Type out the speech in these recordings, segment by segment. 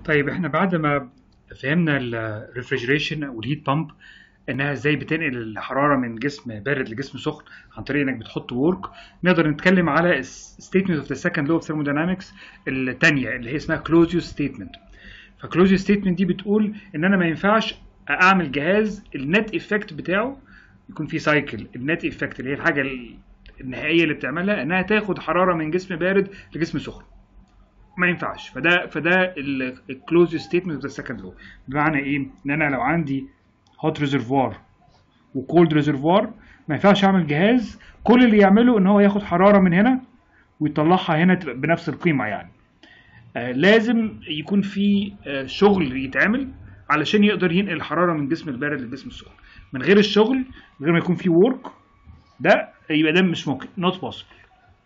طيب احنا بعد ما فهمنا الريفريجريشن والهيت بامب انها ازاي بتنقل الحراره من جسم بارد لجسم سخن عن طريق انك بتحط ورك نقدر نتكلم على ستيتمنت اوف ذا سكند لو اوف ثيرموداينامكس الثانيه اللي هي اسمها كلوزيوس ستيتمنت فكلوزيوس ستيتمنت دي بتقول ان انا ما ينفعش اعمل جهاز النت افكت بتاعه يكون في سايكل النت افكت اللي هي الحاجه النهائيه اللي بتعملها انها تاخد حراره من جسم بارد لجسم سخن ما ينفعش فده فده الكلوز ستيتمنت اوف ذا سكند لو بمعنى ايه ان انا لو عندي هوت ريزرفوار وكولد ريزرفوار ما ينفعش اعمل جهاز كل اللي يعمله ان هو ياخد حراره من هنا ويطلعها هنا تبقى بنفس القيمه يعني آه لازم يكون في آه شغل يتعمل علشان يقدر ينقل الحراره من جسم البارد للجسم السخن من غير الشغل من غير ما يكون في ورك ده يبقى ده مش ممكن not possible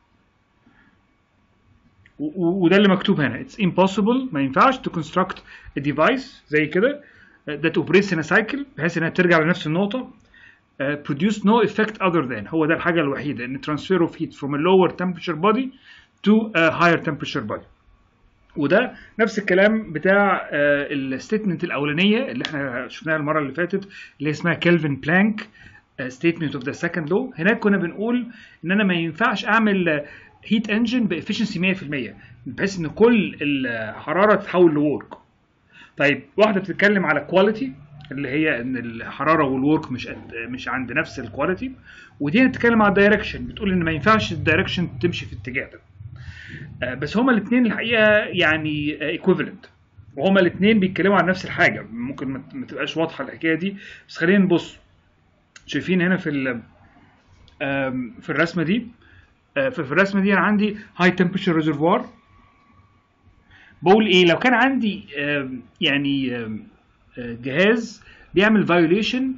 وده اللي مكتوب هنا it's impossible ما ينفعش to construct a device زي كده that operates in a cycle بحيث انها ترجع لنفس النقطة uh, produce no effect other than هو ده الحاجة الوحيدة ان transfer of heat from a lower temperature body to a higher temperature body وده نفس الكلام بتاع الستيتمنت الاولانيه اللي احنا شفناها المره اللي فاتت اللي اسمها كيلفن بلانك ستيتمنت اوف ذا سكند لو هناك كنا بنقول ان انا ما ينفعش اعمل هيت انجن بافشنسي 100% بحيث ان كل الحراره تتحول لورك طيب واحده بتتكلم على كواليتي اللي هي ان الحراره والورك مش مش عند نفس الكواليتي ودي بتتكلم على الدايركشن بتقول ان ما ينفعش الدايركشن تمشي في اتجاه ده بس هما الاثنين الحقيقه يعني ايكوفالنت وهما الاثنين بيتكلموا عن نفس الحاجه ممكن ما تبقاش واضحه الحكايه دي بس خلينا نبص شايفين هنا في في الرسمه دي في الرسمه دي انا عندي هاي تمبريتشر ريزرفوار بقول ايه لو كان عندي يعني جهاز بيعمل فايوليشن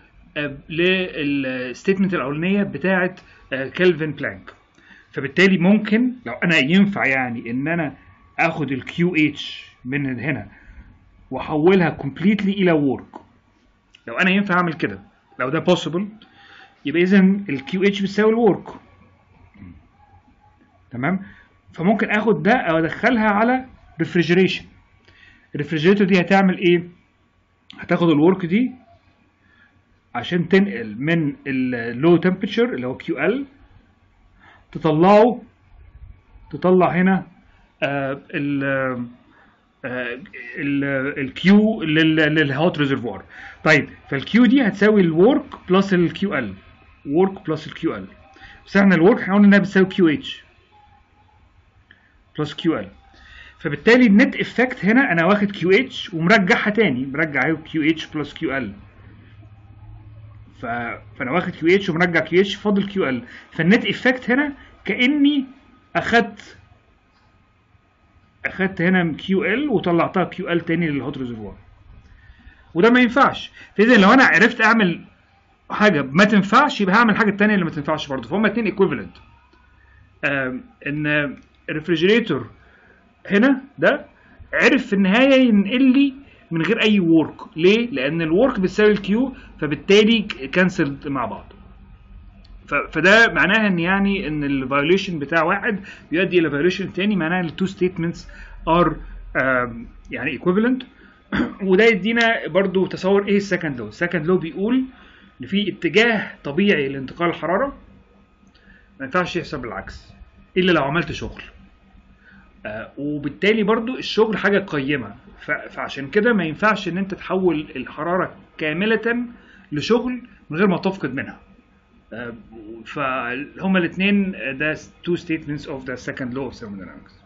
للستيتمنت الاولانيه بتاعه كيلفن بلانك فبالتالي ممكن لو انا ينفع يعني ان انا اخد الكيو اتش من هنا واحولها كومبليتلي الى وورك لو انا ينفع اعمل كده لو ده possible يبقى اذا الكيو اتش بتساوي الورك تمام فممكن اخد ده او ادخلها على ريفريجريشن الريفريجريتور دي هتعمل ايه هتاخد الورك دي عشان تنقل من اللو تمبريتشر اللي هو كيو ال تطلعه تطلع هنا آه ال آه الكيو للهوت ريزرفوار طيب فالكيو دي هتساوي الورك بلس الكيو ال ورك بلس الكيو ال بس احنا الورك احنا قلنا انها بتساوي كيو اتش بلس كيو ال فبالتالي النت افكت هنا انا واخد كيو اتش ومرجعها تاني مرجع اهي كيو اتش بلس كيو ال ف... فانا واخد كيو اتش ومرجع كيو اتش فاضل كيو ال فالنت افكت هنا كاني اخدت اخدت هنا كيو ال وطلعتها كيو ال تاني للهوت ريزرفوار وده ما ينفعش فاذا لو انا عرفت اعمل حاجه ما تنفعش يبقى هعمل حاجه التانيه اللي ما تنفعش برضه فهم اتنين ايكويفالنت ان الريفريجريتور هنا ده عرف في النهايه ينقل لي من غير اي وورك ليه لان الورك بتساوي الكيو فبالتالي كانسلد مع بعض فده معناها ان يعني ان الفايوليشن بتاع واحد بيؤدي الى فايوليشن تاني معناها التو ستيتمنتس ار يعني ايكويفالنت وده يدينا برضو تصور ايه السكند لو السكند لو بيقول ان في اتجاه طبيعي لانتقال الحراره ما ينفعش يحصل بالعكس الا لو عملت شغل آه وبالتالي برضو الشغل حاجه قيمه فعشان كده ما ينفعش ان انت تحول الحراره كامله لشغل من غير ما تفقد منها آه فهما الاثنين ده two statements of the second law of thermodynamics